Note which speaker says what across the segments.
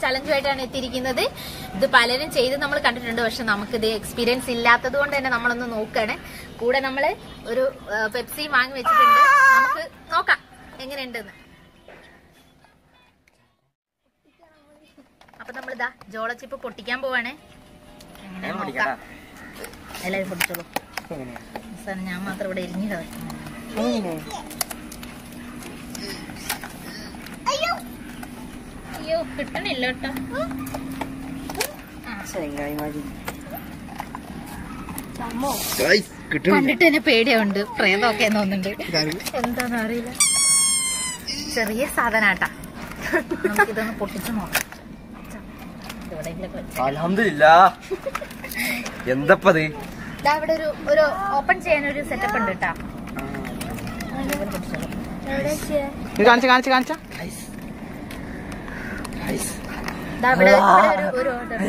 Speaker 1: ചലഞ്ചുമായിട്ടാണ് എത്തിയിരിക്കുന്നത് ഇത് പലരും ചെയ്ത് നമ്മൾ കണ്ടിട്ടുണ്ട് പക്ഷെ നമുക്ക് ഇത് എക്സ്പീരിയൻസ് ഇല്ലാത്തത് കൊണ്ട് തന്നെ നമ്മളൊന്ന് നോക്കാണ് കൂടെ നമ്മള് ഒരു ആ, പെപ്സി വാങ്ങി വെച്ചിട്ടുണ്ട് നമുക്ക് നോക്കാം എങ്ങനെയുണ്ടെന്ന് അപ്പൊ നമ്മളിതാ ജോളച്ചിപ്പ് പൊട്ടിക്കാൻ പോവാണേ എങ്ങനെ നോക്കാം എല്ലാവരും പൊട്ടിച്ചോളൂ അവസാനം ഞാൻ മാത്രം ഇവിടെ എരിഞ്ഞു കളയും അയ്യോ കിട്ടണില്ല കേട്ടോ കണ്ടിട്ട് തന്നെ പേടിയുണ്ട് പ്രേതമൊക്കെ തോന്നുന്നുണ്ട് എന്താന്ന് അറിയില്ല ചെറിയ സാധനാട്ടാ നമുക്കിതൊന്ന് പൊട്ടിച്ചു നോക്കാം ഇതെവിടെയെങ്കിലുമൊക്കെ വെച്ച്.
Speaker 2: അലഹമില്ല എന്തപ്പത്
Speaker 1: ദാ ഇവിടെ ഒരു ഒരു ഓപ്പൺ ചെയ്യാൻ ഒരു സെറ്റപ്പ് ഉണ്ട് കേട്ടാ
Speaker 3: കാണിച്ച കാണിച്ച കാണിച്ച
Speaker 1: ദാ ഇവിടെ ഇവിടെ ഒരു ഒരു order.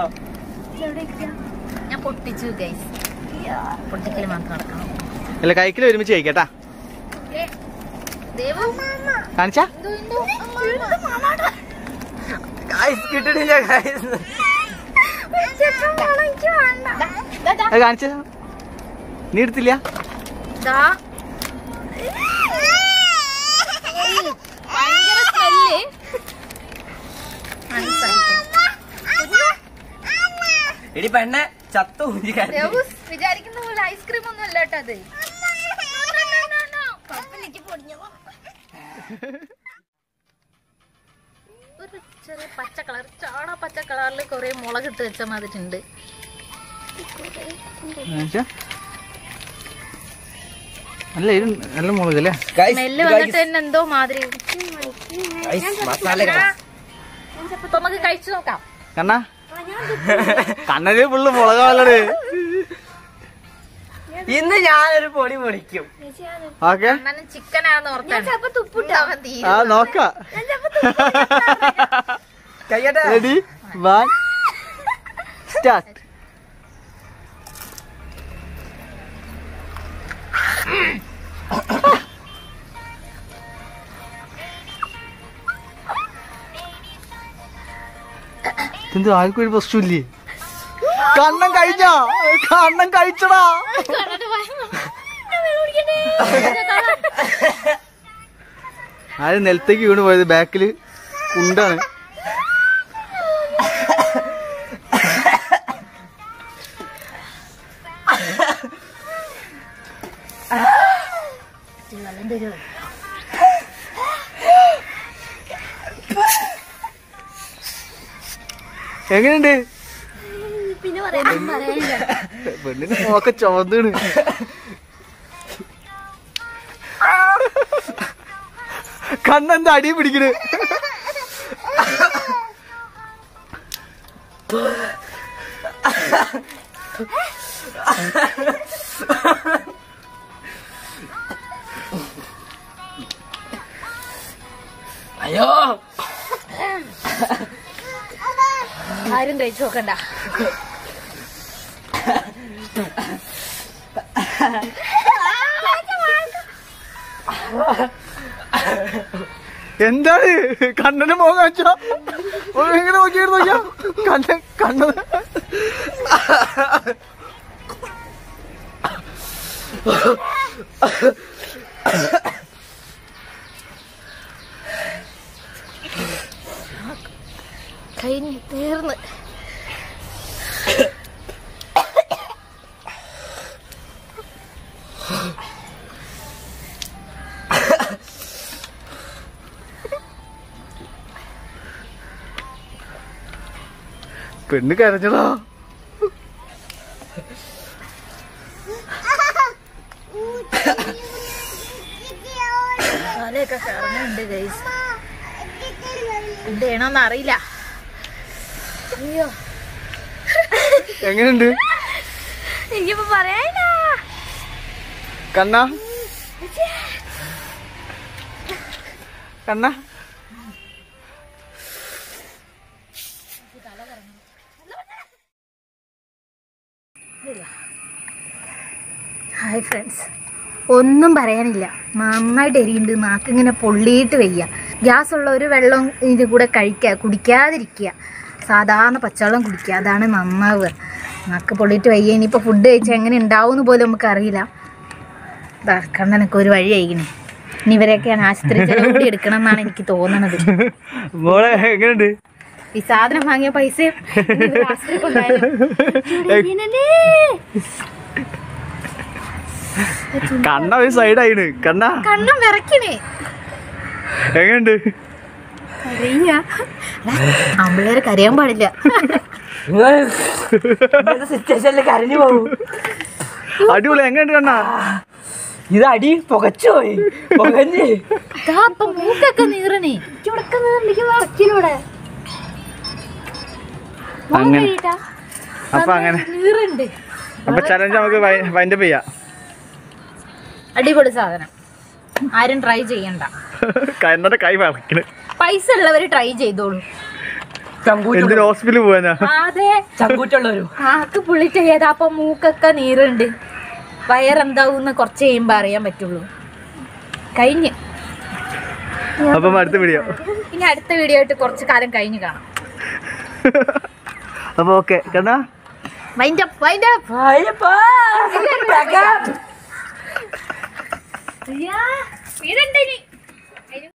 Speaker 1: ഞാൻ പൊട്ടിച്ചു ഗൈസ് പൊട്ടിക്കൽ മാത്രം നടക്കണം
Speaker 3: അല്ല കൈക്കിൽ ഒരുമിച്ച് കഴിക്കട്ടാ
Speaker 1: ഏ, ദേവു
Speaker 3: കാണിച്ച
Speaker 1: എന്തോ എന്തോ എന്ത് മാമാടാ?
Speaker 2: കിട്ടണില്ല ഗൈസ്
Speaker 1: ദാ, ദാ, ദാ.
Speaker 3: അത് കാണിച്ച നീ എടുത്തില്ല
Speaker 1: ദാ. ഏയ്, ഭയങ്കര സ്മെല്ല്
Speaker 2: എടി പെണ്ണെ ചത്തു
Speaker 1: ദേവു വിചാരിക്കുന്ന പോലെ ഐസ്ക്രീം ഒന്നും അല്ല കേട്ടോ അത് കപ്പലിലേക്ക് പൊടിഞ്ഞു ഒരു ചെറിയ പച്ച കളർ ചാണ പച്ച കളറിൽ കുറെ മുളക് ഇട്ട് വെച്ച മാതിരിണ്ട്
Speaker 3: കാണിച്ച നല്ല എരി നല്ല മുളക് അല്ലേ
Speaker 1: സ്മെല്ല് വന്നിട്ട് തന്നെ എന്തോ മാതിരി
Speaker 2: മസാല
Speaker 1: അപ്പൊ നമുക്ക് കഴിച്ചു നോക്കാം
Speaker 3: കണ്ണാ കണ്ണന് ഫുള്ള് മുളകാണല്ലേ
Speaker 2: ഇന്ന് ഞാനൊരു പൊടി പൊടിക്കും
Speaker 3: ഓക്കെ
Speaker 1: അണ്ണനും ചിക്കനാന്ന് ഓർത്താണ് അവൻ തീരും
Speaker 3: ആ നോക്ക
Speaker 2: കയ്യട്ടെ
Speaker 3: റെഡി വൺ സ്റ്റാർട്ട് എന്ത് ആർക്കും ഒരു പ്രശ്നമില്ലേ കണ്ണം കഴിച്ചാ കണ്ണം കഴിച്ചടാ ആര് നിലത്തേക്ക് വീണ് പോയത് ബാക്കില് കുണ്ടാണ് എങ്ങനെയുണ്ട് പെണ്ണിന് നോക്ക ചോദ്യാണ് കണ്ണെന്താ അടി പിടിക്കണ്
Speaker 2: അയ്യോ
Speaker 1: ആരും കഴിച്ചു നോക്കണ്ട
Speaker 3: എന്താണ് കണ്ണന് മോൻ കാണിച്ചോ എങ്ങനെ നോക്കിയായിരുന്നു നോക്കിയാ കണ്ണൻ കണ്ണ
Speaker 1: കഴിഞ്ഞ് തീർന്ന്
Speaker 3: പെണ്ണ് കരഞ്ഞടാ
Speaker 1: തലയൊക്കെ കറങ്ങുന്നുണ്ട് ഗൈസ് എന്ത് ചെയ്യണമെന്ന് അറിയില്ല അയ്യോ
Speaker 3: എങ്ങനെയുണ്ട്
Speaker 1: എനിക്കിപ്പോ പറയാനില്ല
Speaker 3: കണ്ണ കണ്ണ
Speaker 1: ഹായ് ഫ്രണ്ട്സ് ഒന്നും പറയാനില്ല നന്നായിട്ട് എരിയുണ്ട് നാക്ക് ഇങ്ങനെ പൊള്ളിയിട്ട് വയ്യ ഗ്യാസ് ഉള്ള ഒരു വെള്ളം ഇതിൻ്റെ കൂടെ കഴിക്കുക കുടിക്കാതിരിക്കുക സാധാരണ പച്ചവെള്ളം കുടിക്കുക അതാണ് നന്നാവുക നാക്ക് പൊള്ളിയിട്ട് വയ്യ ഇനിയിപ്പോൾ ഫുഡ് കഴിച്ചാൽ എങ്ങനെ ഉണ്ടാവും എന്ന് പോലും നമുക്ക് അറിയില്ല കണ്ണനൊക്കെ ഒരു വഴി കഴിക്കണേ ഇനി ഇവരെയൊക്കെയാണ് ആശുപത്രി ചെലവ് കൂടി എടുക്കണം എന്നാണ് എനിക്ക് തോന്നണത്
Speaker 3: മോളെ എങ്ങനെയുണ്ട്
Speaker 1: ഈ സാധനം വാങ്ങിയ പൈസ ആശുപത്രി കൊണ്ടായാലും
Speaker 3: കണ്ണ ഒരു സൈഡായിണ് കണ്ണ
Speaker 1: കണ്ണും വിറക്കണേ
Speaker 3: എങ്ങനെയുണ്ട്
Speaker 1: കരയ്യ ആമ്പിള്ളേര് കരയാൻ പാടില്ല
Speaker 2: സിറ്റുവേഷനിൽ കരഞ്ഞു പോകും
Speaker 3: അടിപൊളി എങ്ങനെയുണ്ട് കണ്ണ
Speaker 2: ഇത് അടി പുകച്ചുപോയി പുകഞ്ഞ്
Speaker 1: ദാ ഇപ്പൊ മൂക്കൊക്കെ നീറണേ ഇവിടൊക്കെ നീറിലേക്ക് വിറക്കിലൂടെ
Speaker 3: അങ്ങനെ അപ്പൊ അങ്ങനെ
Speaker 1: നീറുണ്ട്
Speaker 3: അപ്പൊ ചലഞ്ച് നമുക്ക് വൈൻഡപ്പ് ചെയ്യാം
Speaker 1: അടിപൊളി സാധനം ആരും ട്രൈ ചെയ്യണ്ട
Speaker 3: കണ്ണന്റെ കൈ വറക്കണ്
Speaker 1: പൈസ ഉള്ളവര് ട്രൈ ചെയ്തോളൂ
Speaker 2: ചങ്കൂറ്റുള്ള
Speaker 3: എന്തിന് ഹോസ്പിറ്റലിൽ പോവാനാ
Speaker 1: അതെ
Speaker 2: ചങ്കൂറ്റുള്ളവരും
Speaker 1: ആക്ക് പുള്ളിട്ട് ചെയ്താ അപ്പൊ മൂക്കൊക്കെ നീറുണ്ട് വയറെന്താവും കുറച്ച് കഴിയുമ്പോ അറിയാൻ പറ്റുള്ളൂ കഴിഞ്ഞ്
Speaker 3: അപ്പം അടുത്ത വീഡിയോ
Speaker 1: ഇനി അടുത്ത വീഡിയോ ആയിട്ട് കുറച്ച് കാലം കഴിഞ്ഞ് കാണാം
Speaker 3: അപ്പൊ ഓക്കെ കണ്ണാ
Speaker 1: വൈൻഡ് അപ്പ് വൈൻഡ് അപ്പ്
Speaker 2: അയ്യപ്പാ
Speaker 1: വീടുണ്ട് ഇനി